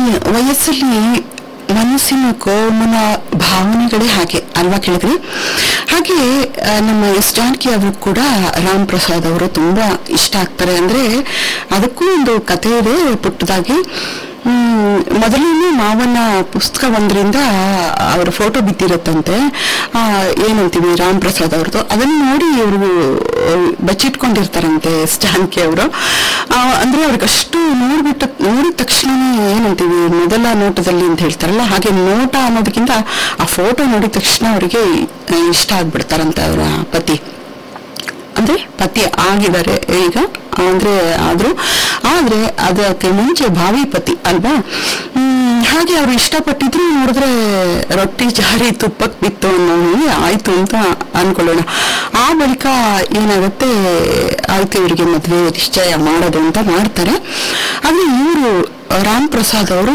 ವಯಸ್ಸಲ್ಲಿ ಮನಸ್ಸಿನ ಕೋಮಲ ಭಾವನೆಗಳೇ ಹಾಗೆ ಅಲ್ವಾ ಕೇಳಿದ್ರಿ ಹಾಗೆ ಆ, ನಮ್ಮ ಎಸ್ ಜಾನಕಿ ಅವರು ಕೂಡ ರಾಮ್ ಪ್ರಸಾದ್ ಅವರು ತುಂಬಾ ಇಷ್ಟ ಆಗ್ತಾರೆ ಅಂದ್ರೆ ಅದಕ್ಕೂ ಒಂದು ಕಥೆ ಇದೆ ಪುಟ್ಟದಾಗಿ ಹ್ಮ್, ಮೊದಲನೇ ಮಾವನ ಪುಸ್ತಕ ಒಂದರಿಂದ ಅವರ ಫೋಟೋ ಬಿದ್ದಿರುತ್ತಂತೆ ಆ, ಏನಂತೀವಿ ರಾಮ್ ಪ್ರಸಾದ್ ಅವ್ರದ್ದು ಅದನ್ನು ನೋಡಿ ಇವರು ಬಚ್ಚಿಟ್ಕೊಂಡಿರ್ತಾರಂತೆ ಎಸ್ ಜಾನಕಿ ಅವರು ಅಂದ್ರೆ ಅವ್ರಿಗೆ ಅಷ್ಟು ನೋಡ್ಬಿಟ್ಟು ನೋಡಿದ ತಕ್ಷಣ ಏನಂತೀವಿ ಮೊದಲ ನೋಟದಲ್ಲಿ ಅಂತ ಹೇಳ್ತಾರಲ್ಲ ಹಾಗೆ ನೋಟ ಅನ್ನೋದಕ್ಕಿಂತ ಆ ಫೋಟೋ ನೋಡಿದ ತಕ್ಷಣ ಅವರಿಗೆ ಇಷ್ಟ ಆಗ್ಬಿಡ್ತಾರಂತೆ ಅವರ ಪತಿ ಅಂದ್ರೆ ಪತಿ ಆಗಿದ್ದಾರೆ ಈಗ ಅಂದ್ರೆ ಆದ್ರೂ ಆದ್ರೆ ಅದಕ್ಕೆ ಮುಂಚೆ ಭಾವಿ ಪತಿ ಅಲ್ವಾ ಹ್ಮ್ ಹಾಗೆ ಅವ್ರು ಇಷ್ಟಪಟ್ಟಿದ್ರು ನೋಡಿದ್ರೆ ರೊಟ್ಟಿ ಜಾರಿ ತುಪ್ಪಕ್ ಬಿತ್ತು ಅನ್ನೋ ಹಾಗೆ ಆಯ್ತು ಅಂತ ಅನ್ಕೊಳ್ಳೋಣ ಆ ಬಳಿಕ ಏನಾಗುತ್ತೆ ಆಯ್ತು ಇವರಿಗೆ ಮದ್ವೆ ನಿಶ್ಚಯ ಮಾಡೋದು ಅಂತ ಮಾಡ್ತಾರೆ ಆದ್ರೆ ಇವರು ರಾಮ್ ಪ್ರಸಾದ್ ಅವರು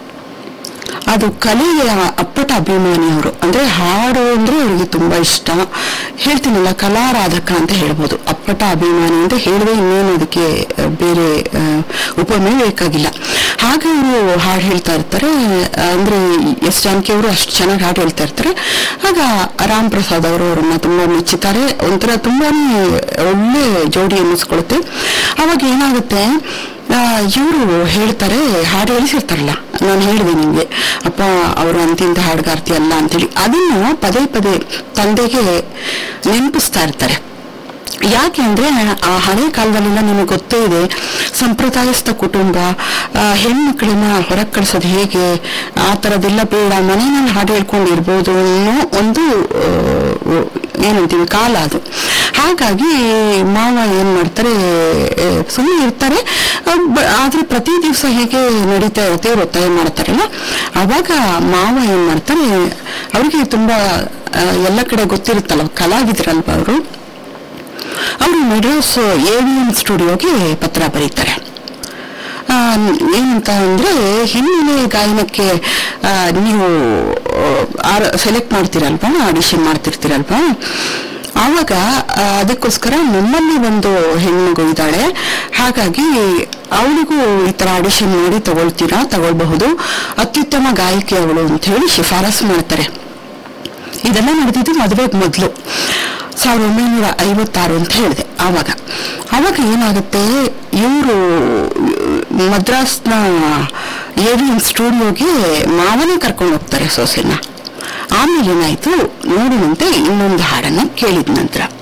ಅದು ಕಲೆಯ ಅಪ್ಪಟ ಅಭಿಮಾನಿ ಅವರು ಅಂದ್ರೆ ಹಾಡು ಅಂದ್ರೆ ಅವರಿಗೆ ತುಂಬಾ ಇಷ್ಟ ಹೇಳ್ತೀನಲ್ಲ ಕಲಾರಾಧಕ ಅಂತ ಹೇಳ್ಬೋದು ಅಪ್ಪಟ ಅಭಿಮಾನಿ ಅಂತ ಹೇಳಿದ್ರೆ ಇನ್ನೇನು ಅದಕ್ಕೆ ಆ, ಬೇರೆ ಆ, ಉಪಮೆ ಬೇಕಾಗಿಲ್ಲ ಹಾಗೆ ಅವರು ಹಾಡು ಹೇಳ್ತಾ ಇರ್ತಾರೆ ಆ, ಅಂದ್ರೆ ಎಸ್ ಜಾನಕಿ ಅವರು ಅಷ್ಟು ಚೆನ್ನಾಗಿ ಹಾಡು ಹೇಳ್ತಾ ಇರ್ತಾರೆ ಆಗ ರಾಮ್ ಪ್ರಸಾದ್ ಅವರು ಅವರನ್ನ ತುಂಬಾ ಮೆಚ್ಚುತ್ತಾರೆ ಒಂಥರ ತುಂಬಾನೇ ಒಳ್ಳೆ ಜೋಡಿ ಅನ್ನಿಸ್ಕೊಳುತ್ತೆ ಅವಾಗ ಏನಾಗುತ್ತೆ ಇವರು ಹೇಳ್ತಾರೆ ಹಾಡು ಹೇಳಿಸಿರ್ತಾರಲ್ಲ ನಾನು ಹೇಳಿದೆ ನಿಮ್ಗೆ ಅಪ್ಪ ಅವರು ಅಂತಿಂತ ಹಾಡುಗಾರ್ತಿ ಅಲ್ಲ ಅಂತೇಳಿ ಅದನ್ನು ಪದೇ ಪದೇ ತಂದೆಗೆ ನೆನಪಿಸ್ತಾ ಇರ್ತಾರೆ ಯಾಕೆ ಅಂದ್ರೆ ಆ ಹಳೆ ಕಾಲದಲ್ಲೆಲ್ಲ ನಿಮಗೆ ಗೊತ್ತೇ ಇದೆ ಸಂಪ್ರದಾಯಸ್ಥ ಕುಟುಂಬ ಆ, ಹೆಣ್ಮಕ್ಳನ್ನ ಹೊರಗೆ ಕಳಿಸೋದು ಹೇಗೆ ಆ ಥರದ್ದೆಲ್ಲ ಬೇಡ ಮನೆಯಲ್ಲಿ ಹಾಡು ಹೇಳ್ಕೊಂಡಿರ್ಬೋದು ಅನ್ನೋ ಒಂದು ಆ, ಏನಂತೀವಿ ಕಾಲ ಅದು ಹಾಗಾಗಿ ಮಾವ ಏನ್ ಮಾಡ್ತಾರೆ ಸುಮ್ಮನೆ ಇರ್ತಾರೆ ಆ, ಬ- ಆದ್ರೆ ಪ್ರತಿ ದಿವಸ ಹೇಗೆ ನಡೀತಾ ಇರುತ್ತೆ ಇವ್ರು ಒತ್ತಾಯ ಮಾಡ್ತಾರಲ್ಲ ಅವಾಗ ಮಾವ ಏನ್ ಮಾಡ್ತಾರೆ ಅವ್ರಿಗೆ ತುಂಬಾ ಆ, ಎಲ್ಲ ಕಡೆ ಗೊತ್ತಿರುತ್ತಲ್ಲ ಕಲಾವಿದರಲ್ವ ಅವರು ಅವರು ಮೆಡ್ರಾಸ್ ಎವಿಎಂ ಸ್ಟುಡಿಯೋಗೆ ಪತ್ರ ಬರೀತಾರೆ ಆ, ಏನಂತ ಅಂದ್ರೆ ಹಿನ್ನೆಲೆ ಗಾಯನಕ್ಕೆ ಆ, ನೀವು ಸೆಲೆಕ್ಟ್ ಮಾಡ್ತೀರಲ್ವಾ ಆಡಿಷನ್ ಮಾಡ್ತಿರ್ತೀರಲ್ವಾ ಆವಾಗ ಆ, ಅದಕ್ಕೋಸ್ಕರ ನಮ್ಮಲ್ಲಿ ಒಂದು ಹೆಣ್ಮಗು ಇದ್ದಾಳೆ ಹಾಗಾಗಿ ಅವಳಿಗೂ ಈ ತರ ಆಡಿಷನ್ ಮಾಡಿ ತಗೊಳ್ತೀರಾ ತಗೊಳ್ಬಹುದು ಅತ್ಯುತ್ತಮ ಗಾಯಕಿ ಅವಳು ಅಂತ ಹೇಳಿ ಶಿಫಾರಸು ಮಾಡ್ತಾರೆ ಇದೆಲ್ಲ ನಡೆದಿದ್ದು ಮದುವೆಗೆ ಮೊದಲು ಸಾವಿರದ ಒಂಬೈನೂರ ಐವತ್ತಾರು ಅಂತ ಹೇಳಿದೆ ಆವಾಗ ಆವಾಗ ಏನಾಗುತ್ತೆ ಇವರು ಮದ್ರಾಸ್ನ ಏವಿಎಂ ಸ್ಟುಡಿಯೋಗೆ ಮಾವನೇ ಕರ್ಕೊಂಡು ಹೋಗ್ತಾರೆ ಸೊಸೆನ ಆಮೇಲೆ ಏನಾಯ್ತು ನೋಡಿನಂತೆ ಇನ್ನೊಂದು ಹಾಡನ್ನ ಕೇಳಿದ ನಂತರ